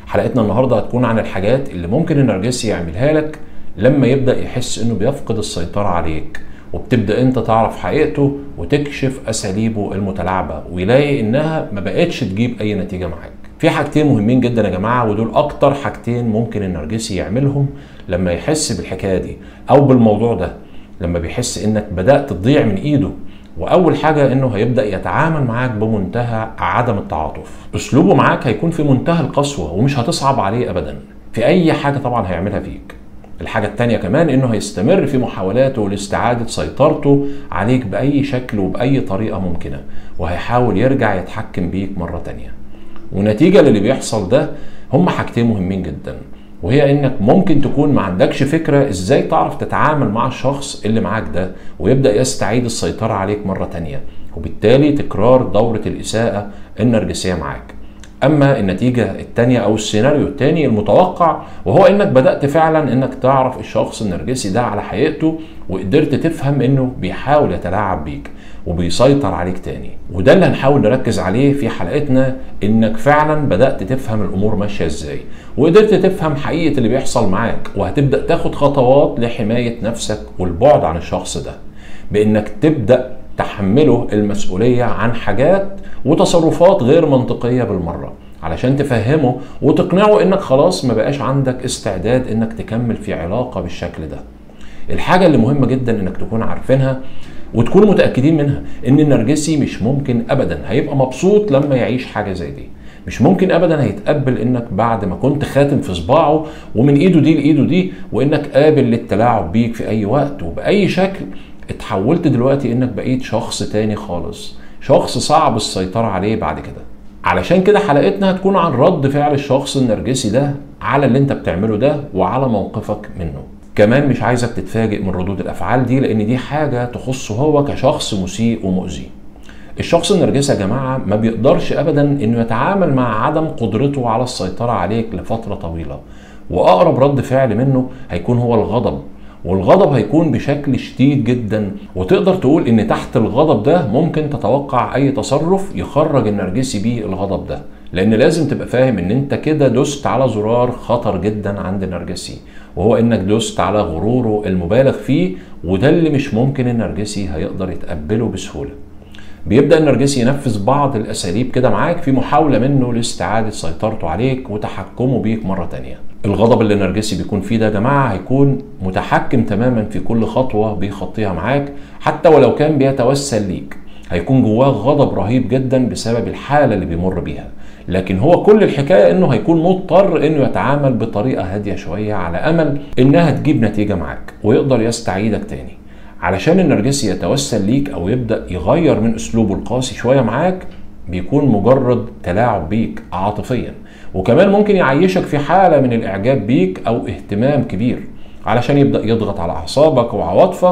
حلقتنا النهارده هتكون عن الحاجات اللي ممكن النرجسي يعملها لك لما يبدا يحس انه بيفقد السيطره عليك وبتبدا انت تعرف حقيقته وتكشف اساليبه المتلاعبه ويلاقي انها ما بقتش تجيب اي نتيجه معاك في حاجتين مهمين جدا يا جماعه ودول اكتر حاجتين ممكن النرجسي يعملهم لما يحس بالحكايه دي او بالموضوع ده لما بيحس انك بدات تضيع من ايده واول حاجه انه هيبدا يتعامل معاك بمنتهى عدم التعاطف اسلوبه معاك هيكون في منتهى القسوه ومش هتصعب عليه ابدا في اي حاجه طبعا هيعملها فيك الحاجة التانية كمان انه هيستمر في محاولاته لاستعادة سيطرته عليك بأي شكل وبأي طريقة ممكنة وهيحاول يرجع يتحكم بيك مرة تانية ونتيجة للي بيحصل ده هم حاجتين مهمين جدا وهي انك ممكن تكون ما عندكش فكرة ازاي تعرف تتعامل مع الشخص اللي معاك ده ويبدأ يستعيد السيطرة عليك مرة تانية وبالتالي تكرار دورة الإساءة النرجسية معاك اما النتيجه الثانيه او السيناريو الثاني المتوقع وهو انك بدات فعلا انك تعرف الشخص النرجسي ده على حقيقته وقدرت تفهم انه بيحاول يتلاعب بيك وبيسيطر عليك تاني وده اللي هنحاول نركز عليه في حلقتنا انك فعلا بدات تفهم الامور ماشيه ازاي وقدرت تفهم حقيقه اللي بيحصل معاك وهتبدا تاخد خطوات لحمايه نفسك والبعد عن الشخص ده بانك تبدا تحمله المسؤوليه عن حاجات وتصرفات غير منطقيه بالمره علشان تفهمه وتقنعه انك خلاص ما بقاش عندك استعداد انك تكمل في علاقه بالشكل ده الحاجه اللي مهمه جدا انك تكون عارفينها وتكونوا متاكدين منها ان النرجسي مش ممكن ابدا هيبقى مبسوط لما يعيش حاجه زي دي مش ممكن ابدا هيتقبل انك بعد ما كنت خاتم في صباعه ومن ايده دي لايده دي وانك قابل للتلاعب بيك في اي وقت وباي شكل اتحولت دلوقتي انك بقيت شخص تاني خالص شخص صعب السيطرة عليه بعد كده علشان كده حلقتنا هتكون عن رد فعل الشخص النرجسي ده على اللي انت بتعمله ده وعلى موقفك منه كمان مش عايزك تتفاجئ من ردود الافعال دي لان دي حاجة تخصه هو كشخص مسيء ومؤذي الشخص النرجسي يا جماعة ما بيقدرش ابدا انه يتعامل مع عدم قدرته على السيطرة عليك لفترة طويلة واقرب رد فعل منه هيكون هو الغضب والغضب هيكون بشكل شديد جدا وتقدر تقول ان تحت الغضب ده ممكن تتوقع اي تصرف يخرج النرجسي بيه الغضب ده لان لازم تبقى فاهم ان انت كده دوست على زرار خطر جدا عند النرجسي وهو انك دوست على غروره المبالغ فيه وده اللي مش ممكن النرجسي هيقدر يتقبله بسهوله بيبدا النرجسي ينفذ بعض الاساليب كده معاك في محاوله منه لاستعاده سيطرته عليك وتحكمه بيك مره تانية الغضب اللي النرجسي بيكون فيه ده يا جماعه هيكون متحكم تماما في كل خطوه بيخطيها معاك حتى ولو كان بيتوسل ليك هيكون جواه غضب رهيب جدا بسبب الحاله اللي بيمر بيها لكن هو كل الحكايه انه هيكون مضطر انه يتعامل بطريقه هاديه شويه على امل انها تجيب نتيجه معاك ويقدر يستعيدك تاني علشان النرجسي يتوسل ليك او يبدا يغير من اسلوبه القاسي شويه معاك بيكون مجرد تلاعب بيك عاطفيا وكمان ممكن يعيشك في حاله من الاعجاب بيك او اهتمام كبير علشان يبدا يضغط على اعصابك وعواطفك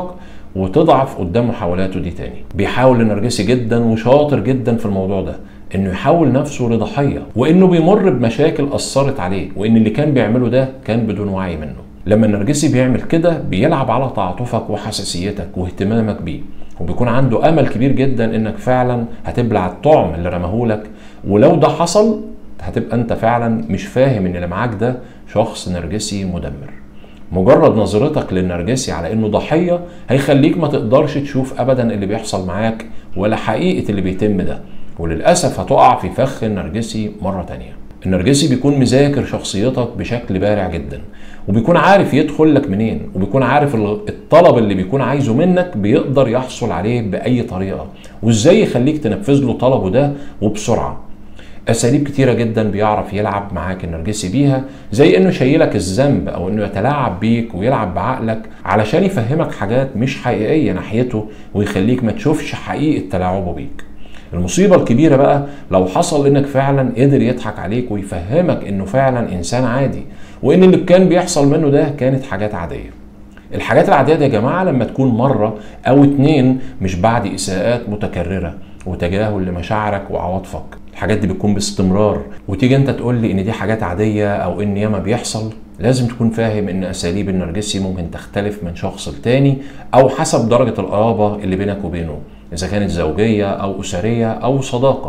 وتضعف قدام محاولاته دي تاني بيحاول النرجسي جدا وشاطر جدا في الموضوع ده انه يحول نفسه لضحيه وانه بيمر بمشاكل اثرت عليه وان اللي كان بيعمله ده كان بدون وعي منه لما النرجسي بيعمل كده بيلعب على تعاطفك وحساسيتك واهتمامك بيه وبيكون عنده امل كبير جدا انك فعلا هتبلع الطعم اللي رماهولك ولو ده حصل هتبقى انت فعلا مش فاهم ان اللي معاك ده شخص نرجسي مدمر مجرد نظرتك للنرجسي على انه ضحيه هيخليك ما تقدرش تشوف ابدا اللي بيحصل معاك ولا حقيقه اللي بيتم ده وللاسف هتقع في فخ النرجسي مره تانيه النرجسي بيكون مذاكر شخصيتك بشكل بارع جدا وبيكون عارف يدخل لك منين وبيكون عارف الطلب اللي بيكون عايزه منك بيقدر يحصل عليه بأي طريقة وازاي يخليك تنفذ له طلبه ده وبسرعة اساليب كتيره جدا بيعرف يلعب معاك النرجسي بيها زي انه يشيلك الذنب او انه يتلاعب بيك ويلعب بعقلك علشان يفهمك حاجات مش حقيقيه ناحيته ويخليك ما تشوفش حقيقه تلاعبه بيك المصيبة الكبيرة بقى لو حصل انك فعلا قدر يضحك عليك ويفهمك انه فعلا انسان عادي وان اللي كان بيحصل منه ده كانت حاجات عادية الحاجات العادية دي يا جماعة لما تكون مرة او اتنين مش بعد اساءات متكررة وتجاهل لمشاعرك وعواطفك الحاجات دي بتكون باستمرار وتيجي انت تقول لي ان دي حاجات عادية او ان ياما بيحصل لازم تكون فاهم ان اساليب النرجسي ممكن تختلف من شخص لتاني او حسب درجة القرابة اللي بينك وبينه اذا كانت زوجيه او اسريه او صداقه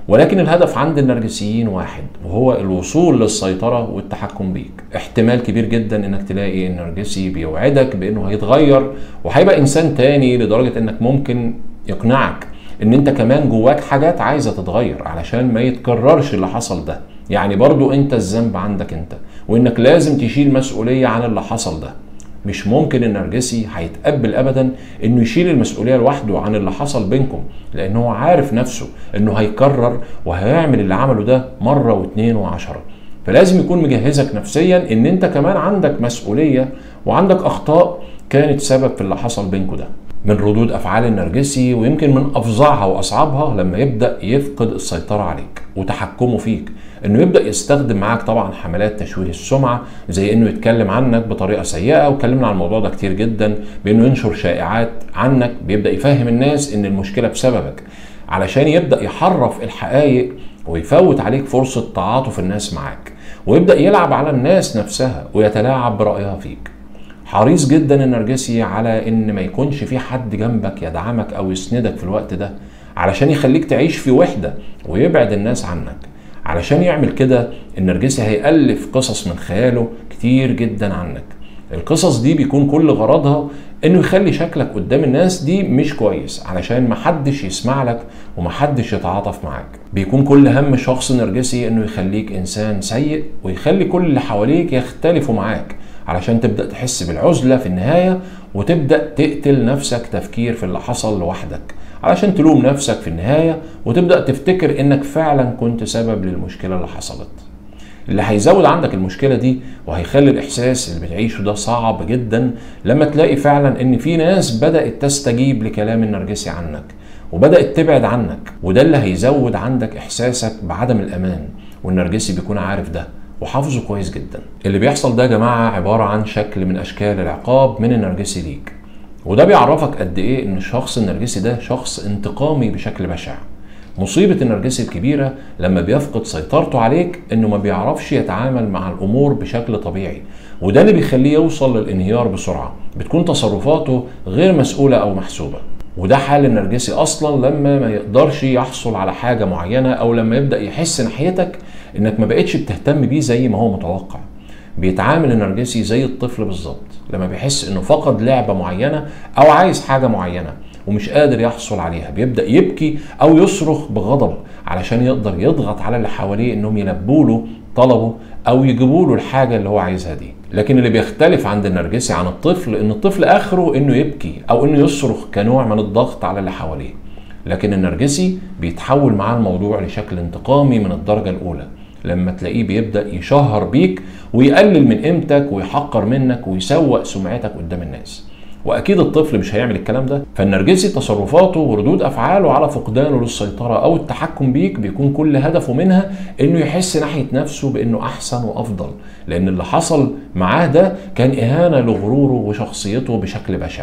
ولكن الهدف عند النرجسيين واحد وهو الوصول للسيطرة والتحكم بيك احتمال كبير جدا انك تلاقي النرجسي بيوعدك بانه هيتغير وهيبقى انسان تاني لدرجة انك ممكن يقنعك ان انت كمان جواك حاجات عايزة تتغير علشان ما يتكررش اللي حصل ده يعني برضو انت الذنب عندك انت وانك لازم تشيل مسؤولية عن اللي حصل ده مش ممكن النرجسي هيتقبل ابدا انه يشيل المسؤوليه لوحده عن اللي حصل بينكم لان هو عارف نفسه انه هيكرر وهيعمل اللي عمله ده مره واثنين وعشره فلازم يكون مجهزك نفسيا ان انت كمان عندك مسؤوليه وعندك اخطاء كانت سبب في اللي حصل بينكم ده من ردود افعال النرجسي ويمكن من افظعها واصعبها لما يبدا يفقد السيطره عليك وتحكمه فيك انه يبدا يستخدم معاك طبعا حملات تشويه السمعه زي انه يتكلم عنك بطريقه سيئه واتكلمنا عن الموضوع ده كتير جدا بانه ينشر شائعات عنك بيبدا يفهم الناس ان المشكله بسببك علشان يبدا يحرف الحقائق ويفوت عليك فرصه تعاطف الناس معاك ويبدا يلعب على الناس نفسها ويتلاعب برايها فيك حريص جدا النرجسي على ان ما يكونش في حد جنبك يدعمك او يسندك في الوقت ده علشان يخليك تعيش في وحده ويبعد الناس عنك علشان يعمل كده النرجسي هيألف قصص من خياله كتير جدا عنك القصص دي بيكون كل غرضها انه يخلي شكلك قدام الناس دي مش كويس علشان محدش يسمع لك ومحدش يتعاطف معاك بيكون كل هم شخص نرجسي انه يخليك انسان سيء ويخلي كل اللي حواليك يختلفوا معاك علشان تبدأ تحس بالعزلة في النهاية وتبدأ تقتل نفسك تفكير في اللي حصل لوحدك علشان تلوم نفسك في النهاية وتبدأ تفتكر انك فعلا كنت سبب للمشكلة اللي حصلت اللي هيزود عندك المشكلة دي وهيخلي الإحساس اللي بتعيشه ده صعب جدا لما تلاقي فعلا إن في ناس بدأت تستجيب لكلام النرجسي عنك وبدأت تبعد عنك وده اللي هيزود عندك إحساسك بعدم الأمان والنرجسي بيكون عارف ده وحافظه كويس جدا اللي بيحصل ده يا جماعة عبارة عن شكل من أشكال العقاب من النرجسي ليك وده بيعرفك قد إيه إن الشخص النرجسي ده شخص انتقامي بشكل بشع مصيبة النرجسي الكبيرة لما بيفقد سيطرته عليك انه ما بيعرفش يتعامل مع الامور بشكل طبيعي وده اللي بيخليه يوصل للانهيار بسرعة بتكون تصرفاته غير مسؤولة او محسوبة وده حال النرجسي اصلا لما ما يقدرش يحصل على حاجة معينة او لما يبدأ يحس ناحيتك انك ما بقتش بتهتم بيه زي ما هو متوقع بيتعامل النرجسي زي الطفل بالظبط لما بيحس انه فقد لعبة معينة او عايز حاجة معينة ومش قادر يحصل عليها بيبدا يبكي او يصرخ بغضب علشان يقدر يضغط على اللي حواليه انهم يلبوا له طلبه او يجيبوا له الحاجه اللي هو عايزها دي لكن اللي بيختلف عند النرجسي عن الطفل ان الطفل اخره انه يبكي او انه يصرخ كنوع من الضغط على اللي حواليه لكن النرجسي بيتحول معاه الموضوع لشكل انتقامي من الدرجه الاولى لما تلاقيه بيبدا يشهر بيك ويقلل من قيمتك ويحقر منك ويسوق سمعتك قدام الناس واكيد الطفل مش هيعمل الكلام ده فالنرجسي تصرفاته وردود افعاله على فقدانه للسيطره او التحكم بيك بيكون كل هدفه منها انه يحس ناحيه نفسه بانه احسن وافضل لان اللي حصل معاه ده كان اهانه لغروره وشخصيته بشكل بشع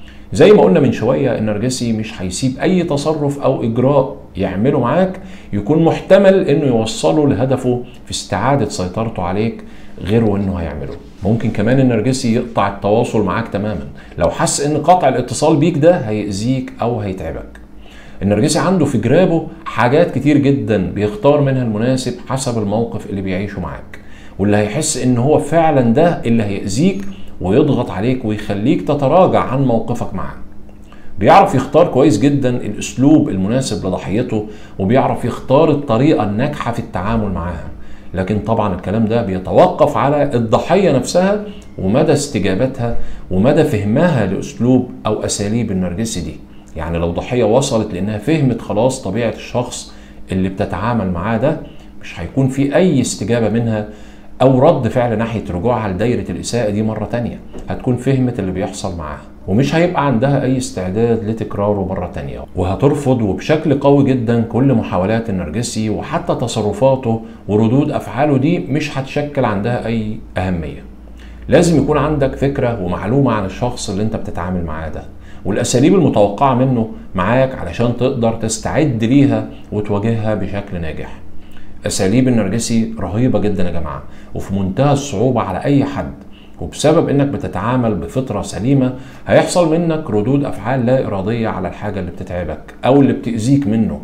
زي ما قلنا من شويه النرجسي مش هيسيب اي تصرف او اجراء يعمله معاك يكون محتمل انه يوصله لهدفه في استعاده سيطرته عليك غير وانه هيعمله ممكن كمان النرجسي يقطع التواصل معاك تماما لو حس ان قطع الاتصال بيك ده هيأذيك او هيتعبك النرجسي عنده في جرابه حاجات كتير جدا بيختار منها المناسب حسب الموقف اللي بيعيشه معاك واللي هيحس ان هو فعلا ده اللي هيأذيك ويضغط عليك ويخليك تتراجع عن موقفك معاه بيعرف يختار كويس جدا الاسلوب المناسب لضحيته وبيعرف يختار الطريقه الناجحه في التعامل معاها لكن طبعا الكلام ده بيتوقف على الضحيه نفسها ومدى استجابتها ومدى فهمها لاسلوب او اساليب النرجسي دي يعني لو ضحيه وصلت لانها فهمت خلاص طبيعه الشخص اللي بتتعامل معاه ده مش هيكون في اي استجابه منها او رد فعل ناحيه رجوعها لدايره الاساءه دي مره تانية هتكون فهمت اللي بيحصل معاها ومش هيبقى عندها اي استعداد لتكراره مره تانية وهترفض وبشكل قوي جدا كل محاولات النرجسي وحتى تصرفاته وردود افعاله دي مش هتشكل عندها اي اهميه لازم يكون عندك فكره ومعلومه عن الشخص اللي انت بتتعامل معاه ده والاساليب المتوقعه منه معاك علشان تقدر تستعد ليها وتواجهها بشكل ناجح اساليب النرجسي رهيبه جدا يا جماعه وفي منتهى الصعوبه على اي حد وبسبب انك بتتعامل بفطره سليمه هيحصل منك ردود افعال لا اراديه على الحاجه اللي بتتعبك او اللي بتاذيك منه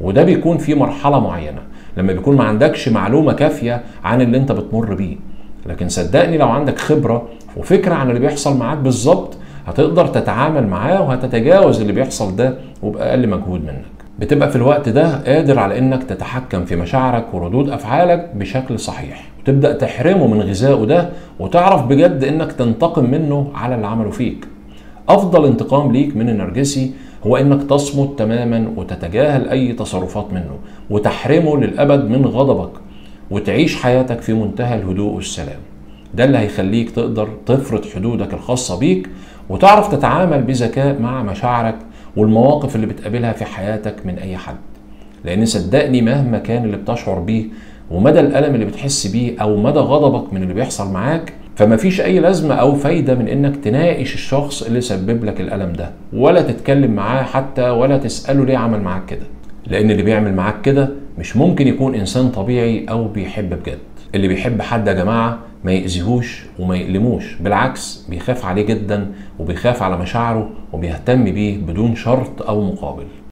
وده بيكون في مرحله معينه لما بيكون ما عندكش معلومه كافيه عن اللي انت بتمر بيه لكن صدقني لو عندك خبره وفكره عن اللي بيحصل معاك بالظبط هتقدر تتعامل معاه وهتتجاوز اللي بيحصل ده وباقل مجهود منك بتبقى في الوقت ده قادر على انك تتحكم في مشاعرك وردود افعالك بشكل صحيح وتبدا تحرمه من غذائه ده وتعرف بجد انك تنتقم منه على اللي عمله فيك افضل انتقام ليك من النرجسي هو انك تصمت تماما وتتجاهل اي تصرفات منه وتحرمه للابد من غضبك وتعيش حياتك في منتهى الهدوء والسلام ده اللي هيخليك تقدر تفرض حدودك الخاصة بيك وتعرف تتعامل بذكاء مع مشاعرك والمواقف اللي بتقابلها في حياتك من اي حد لان صدقني مهما كان اللي بتشعر بيه ومدى الالم اللي بتحس بيه او مدى غضبك من اللي بيحصل معاك فما فيش اي لازمه او فايده من انك تناقش الشخص اللي سبب لك الالم ده ولا تتكلم معاه حتى ولا تساله ليه عمل معاك كده لان اللي بيعمل معاك كده مش ممكن يكون انسان طبيعي او بيحب بجد اللي بيحب حد يا جماعه ما يأذيهوش وما يألموش بالعكس بيخاف عليه جدا وبيخاف على مشاعره وبيهتم بيه بدون شرط او مقابل